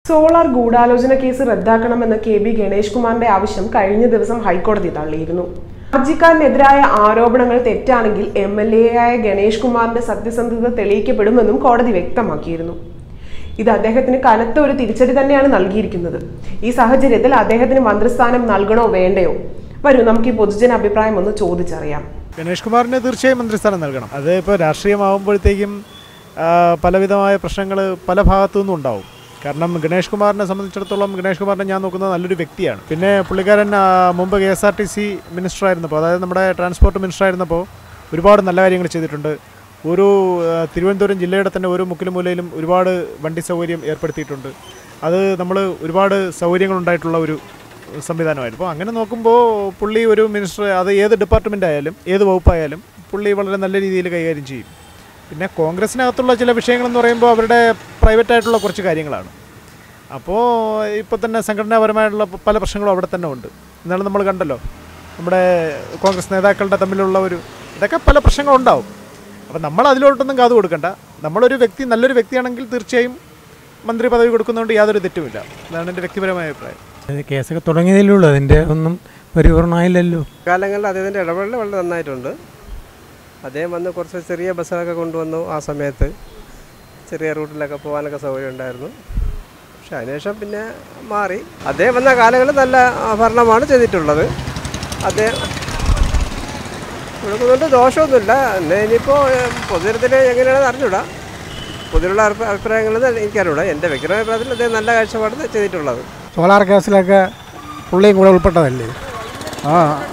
solar ഗൂഢാലോചന case റദ്ദാക്കണമെന്ന K B Ganesh കുമാറിന്റെ ആവശ്യം കഴിഞ്ഞ ദിവസം ഹൈക്കോടതി തള്ളിയിരുന്നു ഹർജിക്കാരനെതിരായ ആരോപണങ്ങൾ തെറ്റാണെങ്കിൽ എം എൽ എ ആയ ഗണേഷ് കുമാറിന്റെ സത്യസന്ധത തെളിയിക്കപ്പെടുമെന്നും കോടതി വ്യക്തമാക്കിയിരുന്നു ഇത് അദ്ദേഹത്തിന് കനത്ത ഒരു തിരിച്ചടി തന്നെയാണ് നൽകിയിരിക്കുന്നത് ഈ സാഹചര്യത്തിൽ അദ്ദേഹത്തിന് മന്ത്രിസ്ഥാനം നൽകണോ വേണ്ടയോ വരൂ നമുക്ക് ഈ പൊതുജന അഭിപ്രായം ഒന്ന് ചോദിച്ചറിയാം ഗണേഷ് കുമാറിന് തീർച്ചയായും മന്ത്രിസ്ഥാനം നൽകണം അത് ഇപ്പോൾ രാഷ്ട്രീയമാകുമ്പോഴത്തേക്കും ആ, പലവിധമായ പ്രശ്നങ്ങൾ പല ഭാഗത്തു നിന്നും ഉണ്ടാവും കാരണം ഗണേഷ് കുമാറിനെ സംബന്ധിച്ചിടത്തോളം ഗണേഷ് കുമാറിനെ ഞാൻ നോക്കുന്നത് നല്ലൊരു വ്യക്തിയാണ് പിന്നെ പുള്ളിക്കാരൻ ആ, മുമ്പ് K S R T C minister ആയിരുന്നപ്പോൾ അതായത് നമ്മുടെ ട്രാൻസ്പോർട്ട് മിനിസ്റ്റർ ആയിരുന്നപ്പോൾ ഒരുപാട് നല്ല കാര്യങ്ങൾ ചെയ്തിട്ടുണ്ട് ഒരു ആ, തിരുവനന്തപുരം ജില്ലയുടെ തന്നെ ഓരോ മുക്കിലും മൂലയിലും ഒരുപാട് വണ്ടി സൗകര്യം ഏർപ്പെടുത്തിയിട്ടുണ്ട് അത് നമ്മൾ ഒരുപാട് സൗകര്യങ്ങളുണ്ടായിട്ടുള്ള ഒരു സംവിധാനമായിരുന്നു അപ്പോൾ അങ്ങനെ നോക്കുമ്പോൾ പുള്ളി ഒരു മിനിസ്റ്റർ അത് ഏത് ഡിപ്പാർട്ട്മെൻ്റ് ആയാലും ഏത് വകുപ്പായാലും പുള്ളി വളരെ നല്ല രീതിയിൽ കൈകാര്യം ചെയ്യും പിന്നെ കോൺഗ്രസിനകത്തുള്ള ചില വിഷയങ്ങളെന്ന് പറയുമ്പോൾ അവരുടെ പ്രൈവറ്റ് ആയിട്ടുള്ള കുറച്ച് കാര്യങ്ങളാണ് അപ്പോൾ ഇപ്പോൾ തന്നെ സംഘടനാപരമായിട്ടുള്ള പ- പല പ്രശ്നങ്ങളും അവിടെ തന്നെ ഉണ്ട് എന്നാലും നമ്മൾ കണ്ടല്ലോ നമ്മുടെ കോൺഗ്രസ് നേതാക്കളുടെ തമ്മിലുള്ള ഒരു ഇതൊക്കെ പല പ്രശ്നങ്ങളുണ്ടാവും അപ്പോൾ നമ്മൾ അതിലോട്ടൊന്നും കാതു കൊടുക്കണ്ട നമ്മളൊരു വ്യക്തി നല്ലൊരു വ്യക്തിയാണെങ്കിൽ തീർച്ചയായും മന്ത്രി പദവി കൊടുക്കുന്നതുകൊണ്ട് യാതൊരു തെറ്റുമില്ല അതാണ് എൻ്റെ വ്യക്തിപരമായ അഭിപ്രായം അത് കേസൊക്കെ തുടങ്ങിയതല്ലേ ഉള്ളൂ അതിൻ്റെ ഒന്നും പരിപൂർണമായില്ലല്ലോ കാലങ്ങളിൽ അദ്ദേഹത്തിൻ്റെ ഇടപെടൽ വളരെ നന്നായിട്ടുണ്ട് അദ്ദേഹം വന്ന് കുറച്ച് ചെറിയ ബസ്സുകളൊക്കെ കൊണ്ടുവന്നു ആ സമയത്ത് ചെറിയ റൂട്ടിലൊക്കെ പോകാനൊക്കെ സൗകര്യം ഉണ്ടായിരുന്നു പക്ഷെ അതിനുശേഷം പിന്നെ മാറി അദ്ദേഹം വന്ന കാലങ്ങളിൽ നല്ല ആ, ഭരണമാണ് ചെയ്തിട്ടുള്ളത് അദ്ദേഹം കൊടുക്കുന്നുണ്ട് ദോഷമൊന്നുമില്ല എന്നെ ഇനിയിപ്പോൾ പൊതുജനത്തിൽ എങ്ങനെയാണെന്ന് അറിഞ്ഞൂടാ പൊതുവിലുള്ള അഭിപ്രായങ്ങളിൽ എനിക്കറിഞ്ഞൂടാ എൻ്റെ വ്യക്തിപരമായ അഭിപ്രായത്തിൽ അദ്ദേഹം നല്ല കാഴ്ചപ്പാട് ചെയ്തിട്ടുള്ളത് സോളാർ കേസിലൊക്കെ പുള്ളിയും കൂടെ ഉൾപ്പെട്ടതല്ലേ ആ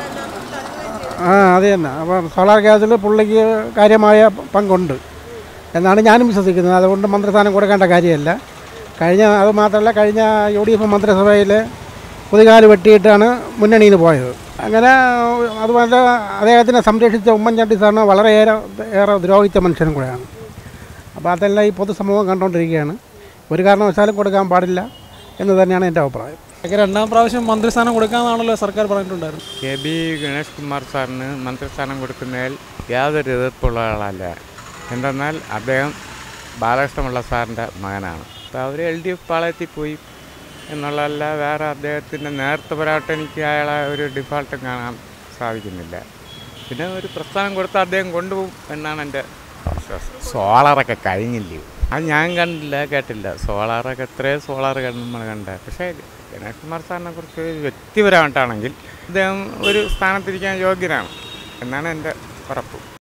ആ അത് തന്നെ അപ്പം സോളാർ കേസിൽ പുള്ളിക്ക് കാര്യമായ പങ്കുണ്ട് എന്നാണ് ഞാനും വിശ്വസിക്കുന്നത് അതുകൊണ്ട് മന്ത്രിസ്ഥാനം കൊടുക്കേണ്ട കാര്യമല്ല കഴിഞ്ഞ അത് മാത്രമല്ല കഴിഞ്ഞ യു ഡി എഫ് മന്ത്രിസഭയിൽ പുതുകാല് വെട്ടിയിട്ടാണ് മുന്നണിയിൽ നിന്ന് പോയത് അങ്ങനെ അതുപോലെ അദ്ദേഹത്തിനെ സംരക്ഷിച്ച ഉമ്മൻചാണ്ടി സാറിന് വളരെയേറെ ഏറെ ദ്രോഹിച്ച മനുഷ്യനും കൂടെയാണ് അപ്പോൾ അതെല്ലാം ഈ പൊതുസമൂഹം കണ്ടുകൊണ്ടിരിക്കുകയാണ് ഒരു കാരണവശാലും കൊടുക്കാൻ പാടില്ല എന്ന് തന്നെയാണ് എൻ്റെ അഭിപ്രായം ഒക്കെ രണ്ടാം പ്രാവശ്യം മന്ത്രിസ്ഥാനം കൊടുക്കാമെന്നാണല്ലോ സർക്കാർ പറഞ്ഞിട്ടുണ്ടായിരുന്നു കെ ബി ഗണേഷ് കുമാർ സാറിന് മന്ത്രിസ്ഥാനം കൊടുക്കുന്നതിൽ യാതൊരു എതിർപ്പുള്ള ആളല്ല എന്തെന്നാൽ അദ്ദേഹം ബാലകൃഷ്ണപിള്ള സാറിൻ്റെ മകനാണ് അപ്പോൾ അവർ എൽ ഡി എഫ് പാളയത്തിൽ പോയി എന്നുള്ളതല്ല വേറെ അദ്ദേഹത്തിൻ്റെ നേതൃത്വപരമായിട്ട് എനിക്ക് അയാളെ ഒരു ഡിഫാൾട്ടും കാണാൻ സാധിക്കുന്നില്ല പിന്നെ ഒരു പ്രസ്ഥാനം കൊടുത്താൽ അദ്ദേഹം കൊണ്ടുപോകും എന്നാണ് എൻ്റെ വിശ്വാസം സോളാറൊക്കെ കഴിഞ്ഞില്ലേ അത് ഞാൻ കണ്ടില്ല കേട്ടില്ല സോളാറൊക്കെ എത്രയോ സോളാർ നമ്മൾ കണ്ട പക്ഷേ ഗണേഷ് കുമാർ സാറിനെ കുറിച്ച് വ്യക്തിപരമായിട്ടാണെങ്കിൽ അദ്ദേഹം ഒരു സ്ഥാനത്തിരിക്കാൻ യോഗ്യനാണ് എന്നാണ് എൻ്റെ ഉറപ്പ്